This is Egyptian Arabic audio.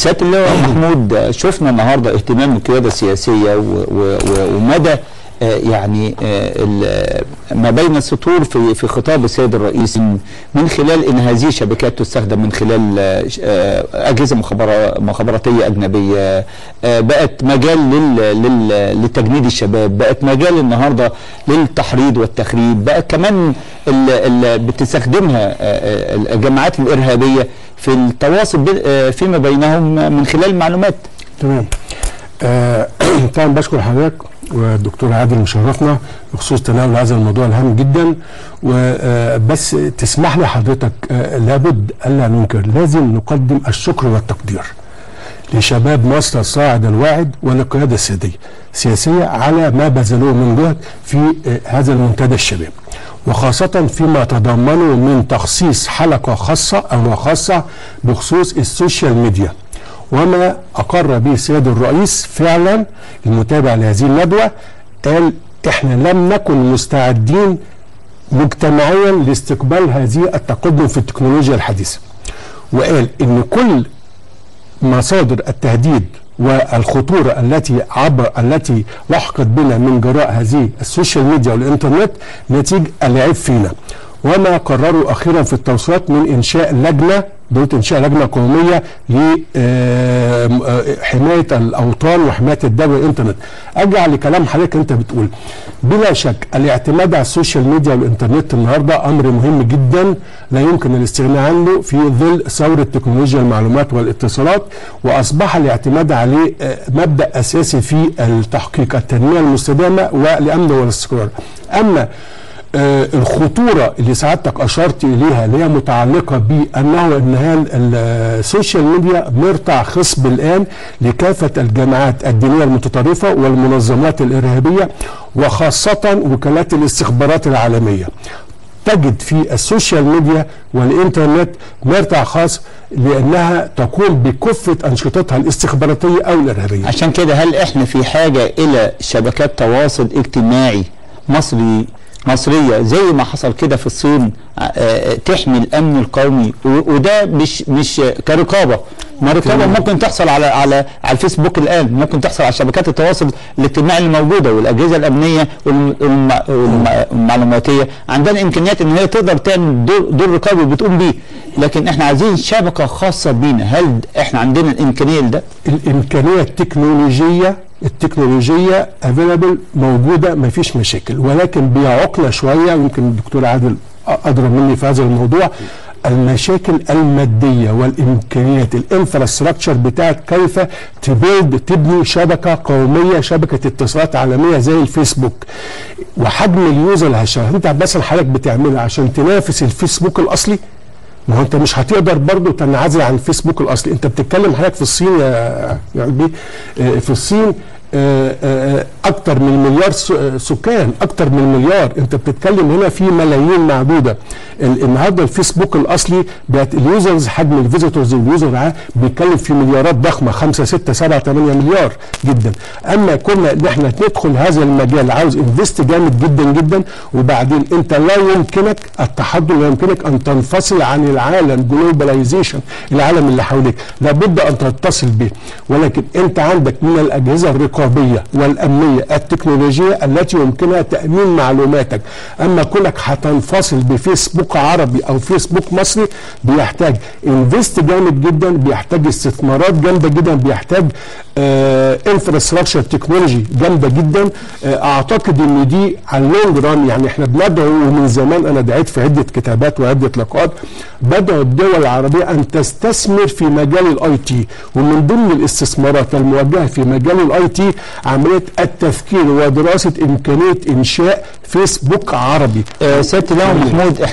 سياده اللواء محمود شفنا النهارده اهتمام القياده السياسيه و- و- و- ومدى آه، يعني آه، ال- ما بين السطور في في خطاب السيد الرئيس من- من خلال ان هذه الشبكات تستخدم من خلال آه، ش- آه، اجهزه مخابرا- مخابراتيه اجنبيه آه، بقت مجال لل- لل- لتجنيد الشباب بقت مجال النهارده للتحريض والتخريب بقت كمان ال- ال- بتستخدمها آه، آه، الجماعات الارهابيه في التواصل بين- آه، فيما بينهم من خلال المعلومات تمام آه طبعا بشكر حضرتك والدكتور عادل مشرفنا بخصوص تناول هذا الموضوع الهام جدا وبس تسمح لي حضرتك آه لابد الا ننكر لازم نقدم الشكر والتقدير لشباب مصر الصاعد الواعد وللقياده السياديه السياسيه على ما بذلوه من جهد في آه هذا المنتدى الشباب وخاصة فيما تضمنه من تخصيص حلقة خاصة أو خاصة بخصوص السوشيال ميديا وما أقر به السيد الرئيس فعلا المتابع لهذه الندوة قال احنا لم نكن مستعدين مجتمعيا لاستقبال هذه التقدم في التكنولوجيا الحديثة وقال ان كل مصادر التهديد والخطورة التي عبر التي لحقت بنا من جراء هذه السوشيال ميديا والإنترنت نتيجة العيب فينا وما قرروا أخيرا في التوصيات من إنشاء لجنة دولة إنشاء لجنة قومية لحماية الأوطان وحماية الدولة والإنترنت أرجع لكلام حضرتك أنت بتقول بلا شك الاعتماد على السوشيال ميديا والإنترنت النهاردة أمر مهم جدا لا يمكن الاستغناء عنه في ظل ثورة تكنولوجيا المعلومات والاتصالات وأصبح الاعتماد عليه آه، مبدأ أساسي في التحقيق التنمية المستدامة والأمن والاستقرار أما آه، الخطورة اللي سعادتك أشرت إليها اللي هي متعلقة بأنه إن هي ال- السوشيال ميديا مرتع خصب الآن لكافة الجماعات الدينية المتطرفة والمنظمات الإرهابية وخاصة وكالات الاستخبارات العالمية تجد في السوشيال ميديا والإنترنت مرتع خاص لأنها تقوم بكافة أنشطتها الاستخباراتية أو الإرهابية عشان كده هل احنا في حاجه الى شبكات تواصل اجتماعي مصري مصريه زي ما حصل كده في الصين آه، تحمي الامن القومي و- وده مش مش كرقابه ما رقابه ممكن تحصل على على على الفيسبوك الان ممكن تحصل على شبكات التواصل الاجتماعي اللي موجوده والاجهزه الامنيه والم- والم- والم- والمعلوماتيه عندها امكانيات ان هي تقدر تعمل دور, دور رقابي بتقوم بيه لكن احنا عايزين شبكه خاصه بينا هل احنا عندنا الامكانيه لده؟ الامكانيه التكنولوجيه التكنولوجيه افيلابل موجوده ما فيش مشاكل ولكن بيعوقنا شويه يمكن الدكتور عادل ادرى مني في هذا الموضوع المشاكل الماديه والامكانيات الانفراستراكشر بتاعت كيف تبيلد تبني شبكه قوميه شبكه اتصالات عالميه زي الفيسبوك وحجم اليوزر اللي هيشتغل انت مثلا حضرتك بتعملها عشان تنافس الفيسبوك الاصلي ما هو انت مش هتقدر برضو تنعزل عن الفيسبوك الاصلي انت بتتكلم حضرتك في الصين يا يا قلبي اه، في الصين اه، اه، اكتر من مليار س- اه، سكان اكتر من مليار انت بتتكلم هنا في ملايين معدوده ال- النهارده الفيسبوك الاصلي بقت اليوزرز حجم الفيزيتورز واليوزر معاه بيتكلم في مليارات ضخمه 5 6 7 8 مليار جدا اما كنا ان احنا ندخل هذا المجال عاوز انفست جامد جدا جدا وبعدين انت لا يمكنك التحضر لا يمكنك ان تنفصل عن العالم جلوباليزيشن العالم اللي حواليك لابد ان تتصل به ولكن انت عندك من الاجهزه الرقابيه والامنيه التكنولوجيه التي يمكنها تامين معلوماتك اما كونك هتنفصل بفيسبوك عربي او فيسبوك مصري بيحتاج انفست جامد جدا بيحتاج استثمارات جامده جدا بيحتاج انفراستراكشر تكنولوجي جامده جدا آه، اعتقد ان دي على اللونج ران يعني احنا بندعو ومن زمان انا دعيت في عده كتابات وعده لقاءات بدعو الدول العربيه ان تستثمر في مجال الاي تي ومن ضمن الاستثمارات الموجهه في مجال الاي تي عمليه التفكير ودراسه امكانيه انشاء فيسبوك عربي آه، سياده اللواء محمود